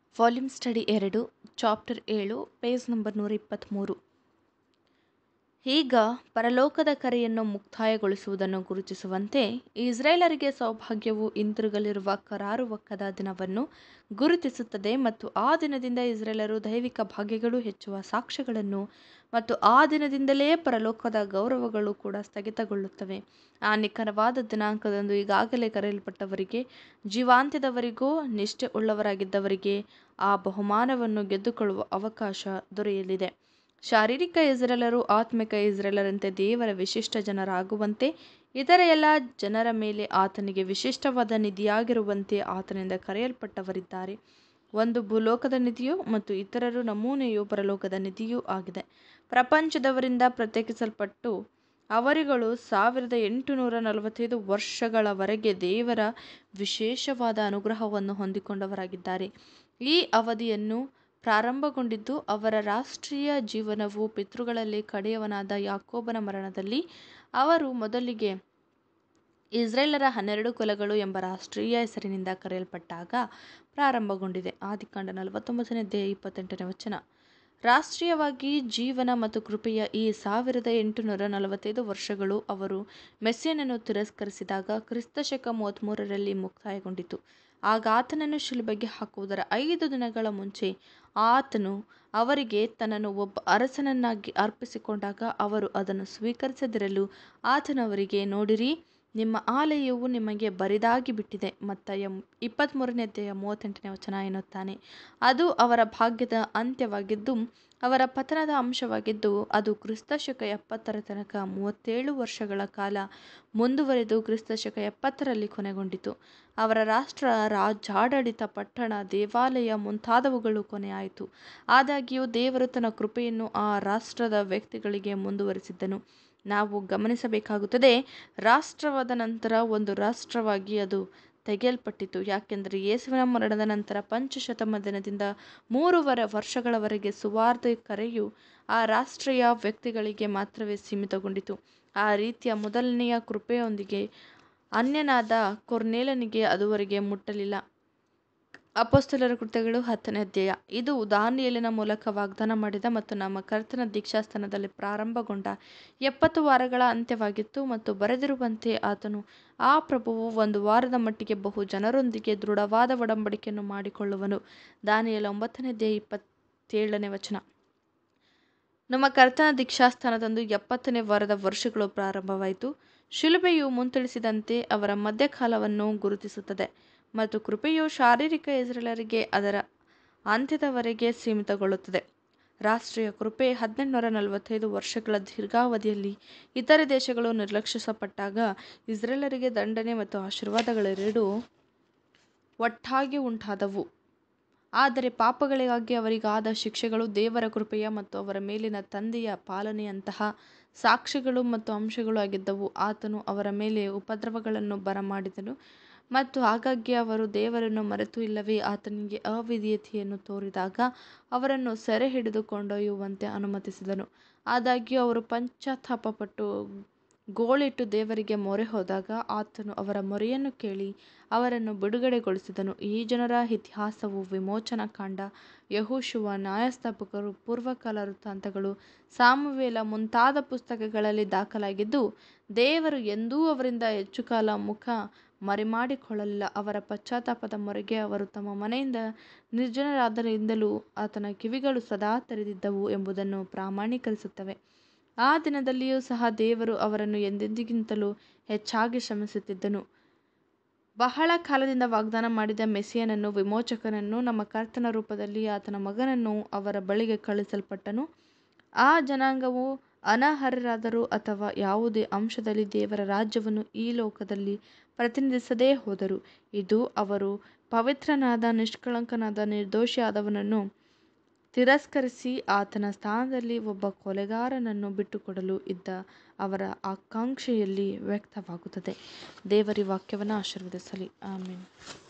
volume study ಎರಡು chapter ಏಳು page number ನೂರ ಇಪ್ಪತ್ತ್ಮೂರು ಈಗ ಪರಲೋಕದ ಕರೆಯನ್ನು ಮುಕ್ತಾಯಗೊಳಿಸುವುದನ್ನು ಗುರುತಿಸುವಂತೆ ಇಸ್ರೇಲರಿಗೆ ಸೌಭಾಗ್ಯವು ಹಿಂತಿರುಗಲಿರುವ ಕರಾರುವಕ್ಕದ ದಿನವನ್ನು ಗುರುತಿಸುತ್ತದೆ ಮತ್ತು ಆ ದಿನದಿಂದ ಇಸ್ರೇಲರು ದೈವಿಕ ಭಾಗ್ಯಗಳು ಹೆಚ್ಚುವ ಸಾಕ್ಷ್ಯಗಳನ್ನು ಮತ್ತು ಆ ದಿನದಿಂದಲೇ ಪರಲೋಕದ ಗೌರವಗಳು ಕೂಡ ಸ್ಥಗಿತಗೊಳ್ಳುತ್ತವೆ ಆ ನಿಖರವಾದ ದಿನಾಂಕದಂದು ಈಗಾಗಲೇ ಕರೆಯಲ್ಪಟ್ಟವರಿಗೆ ಜೀವಾಂತ್ಯದವರಿಗೂ ನಿಷ್ಠೆ ಉಳ್ಳವರಾಗಿದ್ದವರಿಗೆ ಆ ಬಹುಮಾನವನ್ನು ಗೆದ್ದುಕೊಳ್ಳುವ ಅವಕಾಶ ದೊರೆಯಲಿದೆ ಶಾರೀರಿಕ ಇಸ್ರೇಲರು ಆತ್ಮಿಕ ಇಸ್ರೇಲರಂತೆ ದೇವರ ವಿಶಿಷ್ಟ ಜನರಾಗುವಂತೆ ಇತರ ಎಲ್ಲ ಜನರ ಮೇಲೆ ಆತನಿಗೆ ವಿಶಿಷ್ಟವಾದ ನಿಧಿಯಾಗಿರುವಂತೆ ಆತನಿಂದ ಕರೆಯಲ್ಪಟ್ಟವರಿದ್ದಾರೆ ಒಂದು ಭೂಲೋಕದ ನಿಧಿಯು ಮತ್ತು ಇತರರು ನಮೂನೆಯು ಪರಲೋಕದ ನಿಧಿಯೂ ಆಗಿದೆ ಪ್ರಪಂಚದವರಿಂದ ಪ್ರತ್ಯೇಕಿಸಲ್ಪಟ್ಟು ಅವರುಗಳು ಸಾವಿರದ ಎಂಟುನೂರ ನಲವತ್ತೈದು ವರ್ಷಗಳವರೆಗೆ ದೇವರ ವಿಶೇಷವಾದ ಅನುಗ್ರಹವನ್ನು ಹೊಂದಿಕೊಂಡವರಾಗಿದ್ದಾರೆ ಈ ಅವಧಿಯನ್ನು ಪ್ರಾರಂಭಗೊಂಡಿದ್ದು ಅವರ ರಾಷ್ಟ್ರೀಯ ಜೀವನವು ಪಿತೃಗಳಲ್ಲಿ ಕಡೆಯವನಾದ ಯಾಕೋಬನ ಮರಣದಲ್ಲಿ ಅವರು ಮೊದಲಿಗೆ ಇಸ್ರೇಲರ ಹನ್ನೆರಡು ಕುಲಗಳು ಎಂಬ ರಾಷ್ಟ್ರೀಯ ಹೆಸರಿನಿಂದ ಕರೆಯಲ್ಪಟ್ಟಾಗ ಪ್ರಾರಂಭಗೊಂಡಿದೆ ಆದಿಕಾಂಡ ನಲವತ್ತೊಂಬತ್ತನೇ ಅಧ್ಯಾಯ ಇಪ್ಪತ್ತೆಂಟನೇ ವಚನ ರಾಷ್ಟ್ರೀಯವಾಗಿ ಜೀವನ ಮತ್ತು ಕೃಪೆಯ ಈ ಸಾವಿರದ ಎಂಟುನೂರ ನಲವತ್ತೈದು ವರ್ಷಗಳು ಅವರು ಮೆಸ್ಸಿಯನನ್ನು ತಿರಸ್ಕರಿಸಿದಾಗ ಕ್ರಿಸ್ತಶಕ ಮೂವತ್ತ್ಮೂರರಲ್ಲಿ ಮುಕ್ತಾಯಗೊಂಡಿತು ಆಗ ಆತನನ್ನು ಶಿಲುಬೆಗೆ ಹಾಕುವುದರ ಐದು ದಿನಗಳ ಮುಂಚೆ ಆತನು ಅವರಿಗೆ ತನ್ನನ್ನು ಒಬ್ಬ ಅರಸನನ್ನಾಗಿ ಅರ್ಪಿಸಿಕೊಂಡಾಗ ಅವರು ಅದನ್ನು ಸ್ವೀಕರಿಸದಿರಲು ಆತನು ಅವರಿಗೆ ನೋಡಿರಿ ನಿಮ್ಮ ಆಲಯವು ನಿಮಗೆ ಬರಿದಾಗಿ ಬಿಟ್ಟಿದೆ ಮತ್ತು ಎಂ ಇಪ್ಪತ್ತ್ಮೂರನೇ ಅಧ್ಯಾಯ ಮೂವತ್ತೆಂಟನೇ ವಚನ ಎನ್ನುತ್ತಾನೆ ಅದು ಅವರ ಭಾಗ್ಯದ ಅಂತ್ಯವಾಗಿದ್ದು ಅವರ ಪತನದ ಅಂಶವಾಗಿದ್ದು ಅದು ಕ್ರಿಸ್ತಶಕ ಎಪ್ಪತ್ತರ ತನಕ ಮೂವತ್ತೇಳು ವರ್ಷಗಳ ಕಾಲ ಮುಂದುವರೆದು ಕ್ರಿಸ್ತಶಕ ಎಪ್ಪತ್ತರಲ್ಲಿ ಕೊನೆಗೊಂಡಿತು ಅವರ ರಾಷ್ಟ್ರ ರಾಜಾಡಳಿತ ಪಟ್ಟಣ ದೇವಾಲಯ ಮುಂತಾದವುಗಳು ಕೊನೆಯಾಯಿತು ಆದಾಗ್ಯೂ ದೇವರು ತನ್ನ ಕೃಪೆಯನ್ನು ಆ ರಾಷ್ಟ್ರದ ವ್ಯಕ್ತಿಗಳಿಗೆ ಮುಂದುವರಿಸಿದ್ದನು ನಾವು ಗಮನಿಸಬೇಕಾಗುತ್ತದೆ ರಾಷ್ಟ್ರವಾದ ನಂತರ ಒಂದು ರಾಷ್ಟ್ರವಾಗಿ ಅದು ತೆಗೆಯಲ್ಪಟ್ಟಿತು ಯಾಕೆಂದರೆ ಯೇಸುವಿನ ಮರಣದ ನಂತರ ಪಂಚಶತಮ ದಿನದಿಂದ ಮೂರುವರೆ ವರ್ಷಗಳವರೆಗೆ ಸುವಾರ್ತೆ ಕರೆಯು ಆ ರಾಷ್ಟ್ರೀಯ ವ್ಯಕ್ತಿಗಳಿಗೆ ಮಾತ್ರವೇ ಸೀಮಿತಗೊಂಡಿತು ಆ ರೀತಿಯ ಮೊದಲನೆಯ ಕೃಪೆಯೊಂದಿಗೆ ಅನ್ಯನಾದ ಕೊರ್ನೇಲನಿಗೆ ಅದುವರೆಗೆ ಮುಟ್ಟಲಿಲ್ಲ ಅಪೋಸ್ತಲರ ಕೃತ್ಯಗಳು ಹತ್ತನೇ ಅಧ್ಯಾಯ ಇದು ದಾನಿಯೇಲಿನ ಮೂಲಕ ವಾಗ್ದಾನ ಮಾಡಿದ ಮತ್ತು ನಮ್ಮ ಕರ್ತನ ದೀಕ್ಷಾಸ್ಥಾನದಲ್ಲಿ ಪ್ರಾರಂಭಗೊಂಡ ಎಪ್ಪತ್ತು ವಾರಗಳ ಅಂತ್ಯವಾಗಿತ್ತು ಮತ್ತು ಬರೆದಿರುವಂತೆ ಆತನು ಆ ಪ್ರಭುವು ಒಂದು ವಾರದ ಮಟ್ಟಿಗೆ ಬಹು ಜನರೊಂದಿಗೆ ದೃಢವಾದ ಒಡಂಬಡಿಕೆಯನ್ನು ಮಾಡಿಕೊಳ್ಳುವನು ದಾನಿಯೇಲ ಒಂಬತ್ತನೇ ಅಧ್ಯಾಯ ಇಪ್ಪತ್ತೇಳನೇ ವಚನ ನಮ್ಮ ಕರ್ತನ ದೀಕ್ಷಾಸ್ಥಾನದಂದು ಎಪ್ಪತ್ತನೇ ವಾರದ ವರ್ಷಗಳು ಪ್ರಾರಂಭವಾಯಿತು ಶಿಲುಬೆಯು ಮುಂತಿಳಿಸಿದಂತೆ ಅವರ ಮಧ್ಯಕಾಲವನ್ನು ಗುರುತಿಸುತ್ತದೆ ಮತ್ತು ಕೃಪೆಯು ಶಾರೀರಿಕ ಇಸ್ರೇಲರಿಗೆ ಅದರ ಅಂತ್ಯದವರೆಗೆ ಸೀಮಿತಗೊಳ್ಳುತ್ತದೆ ರಾಷ್ಟ್ರೀಯ ಕೃಪೆ ಹದಿನೆಂಟುನೂರ ನಲವತ್ತೈದು ವರ್ಷಗಳ ದೀರ್ಘಾವಧಿಯಲ್ಲಿ ಇತರೆ ದೇಶಗಳು ನಿರ್ಲಕ್ಷಿಸಲ್ಪಟ್ಟಾಗ ಇಸ್ರೇಲರಿಗೆ ದಂಡನೆ ಮತ್ತು ಆಶೀರ್ವಾದಗಳೆರಡೂ ಒಟ್ಟಾಗಿ ಉಂಟಾದವು ಆದರೆ ಪಾಪಗಳಿಗಾಗಿ ಅವರಿಗಾದ ಶಿಕ್ಷೆಗಳು ದೇವರ ಕೃಪೆಯ ಮತ್ತು ಅವರ ಮೇಲಿನ ತಂದೆಯ ಪಾಲನೆಯಂತಹ ಸಾಕ್ಷಿಗಳು ಮತ್ತು ಅಂಶಗಳು ಆಗಿದ್ದವು ಆತನು ಅವರ ಮೇಲೆ ಉಪದ್ರವಗಳನ್ನು ಬರಮಾಡಿದನು ಮತ್ತು ಆಗಾಗ್ಗೆ ಅವರು ದೇವರನ್ನು ಮರೆತು ಇಲ್ಲವೇ ಆತನಿಗೆ ಅವಿಧೇಯತೆಯನ್ನು ತೋರಿದಾಗ ಅವರನ್ನು ಸೆರೆ ಹಿಡಿದು ಕೊಂಡೊಯ್ಯುವಂತೆ ಅನುಮತಿಸಿದನು ಆದಾಗ್ಯೂ ಅವರು ಪಶ್ಚಾತ್ತಾಪಪಟ್ಟು ಗೋಳಿಟ್ಟು ದೇವರಿಗೆ ಮೊರೆ ಹೋದಾಗ ಆತನು ಅವರ ಮೊರೆಯನ್ನು ಕೇಳಿ ಅವರನ್ನು ಬಿಡುಗಡೆಗೊಳಿಸಿದನು ಈ ಜನರ ಇತಿಹಾಸವು ವಿಮೋಚನಾ ಕಾಂಡ ಯಹೋಶುವ ನ್ಯಾಯಸ್ಥಾಪಕರು ಪೂರ್ವಕಾಲ ವೃತ್ತಾಂತಗಳು ಸಾಮುವೇಲ ಮುಂತಾದ ಪುಸ್ತಕಗಳಲ್ಲಿ ದಾಖಲಾಗಿದ್ದು ದೇವರು ಎಂದೂ ಅವರಿಂದ ಹೆಚ್ಚು ಕಾಲ ಮುಖ ಮರೆಮಾಡಿಕೊಳ್ಳಲಿಲ್ಲ ಅವರ ಪಶ್ಚಾತ್ತಾಪದ ಮೊರೆಗೆ ಅವರು ತಮ್ಮ ಮನೆಯಿಂದ ನಿರ್ಜನರಾದರಿಂದಲೂ ಆತನ ಕಿವಿಗಳು ಸದಾ ತೆರೆದಿದ್ದವು ಎಂಬುದನ್ನು ಪ್ರಾಮಾಣೀಕರಿಸುತ್ತವೆ ಆ ದಿನದಲ್ಲಿಯೂ ಸಹ ದೇವರು ಅವರನ್ನು ಎಂದೆಂದಿಗಿಂತಲೂ ಹೆಚ್ಚಾಗಿ ಶ್ರಮಿಸುತ್ತಿದ್ದನು ಬಹಳ ಕಾಲದಿಂದ ವಾಗ್ದಾನ ಮಾಡಿದ ಮೆಸ್ಸಿಯನನ್ನು ವಿಮೋಚಕನನ್ನು ನಮ್ಮ ಕರ್ತನ ರೂಪದಲ್ಲಿ ಆತನ ಮಗನನ್ನು ಅವರ ಬಳಿಗೆ ಕಳುಹಿಸಲ್ಪಟ್ಟನು ಆ ಜನಾಂಗವು ಅನರ್ಹರಾದರು ಅಥವಾ ಯಾವುದೇ ಅಂಶದಲ್ಲಿ ದೇವರ ರಾಜ್ಯವನ್ನು ಈ ಲೋಕದಲ್ಲಿ ಪ್ರತಿನಿಧಿಸದೇ ಹೋದರು ಇದು ಅವರು ಪವಿತ್ರನಾದ ನಿಷ್ಕಳಂಕನಾದ ನಿರ್ದೋಷಿಯಾದವನನ್ನು ತಿರಸ್ಕರಿಸಿ ಆತನ ಸ್ಥಾನದಲ್ಲಿ ಒಬ್ಬ ಕೊಲೆಗಾರನನ್ನು ಬಿಟ್ಟುಕೊಡಲು ಇದ್ದ ಅವರ ಆಕಾಂಕ್ಷೆಯಲ್ಲಿ ವ್ಯಕ್ತವಾಗುತ್ತದೆ ದೇವರಿ ವಾಕ್ಯವನ್ನು ಆಶೀರ್ವದಿಸಲಿ ಆಮೇಲೆ